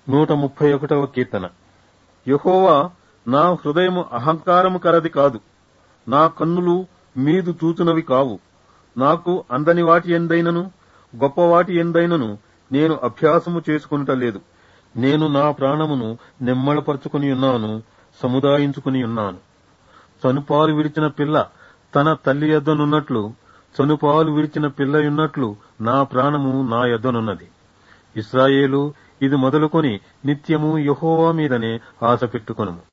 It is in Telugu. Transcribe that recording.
నూట ముప్పై ఒకటవ కీర్తన యహోవా నా హృదయము అహంకారము కలది కాదు నా కన్నులు మీదు చూచునవి కావు నాకు అందని వాటి ఎందైనను గొప్పవాటి ఎందైనను నేను అభ్యాసము చేసుకునుటలేదు నేను నా ప్రాణమును నెమ్మళపరుచుకుని ఉన్నాను సముదాయించుకుని ఉన్నాను చనుపాలు విడిచిన పిల్ల తన తల్లి యొద్దనున్నట్లు చనుపాలు విడిచిన పిల్లయున్నట్లు నా ప్రాణము నా యొద్దనున్నది ఇస్రాయేలు ఇది మొదలుకొని నిత్యము యహోవా మీదనే ఆశ పెట్టుకొనుము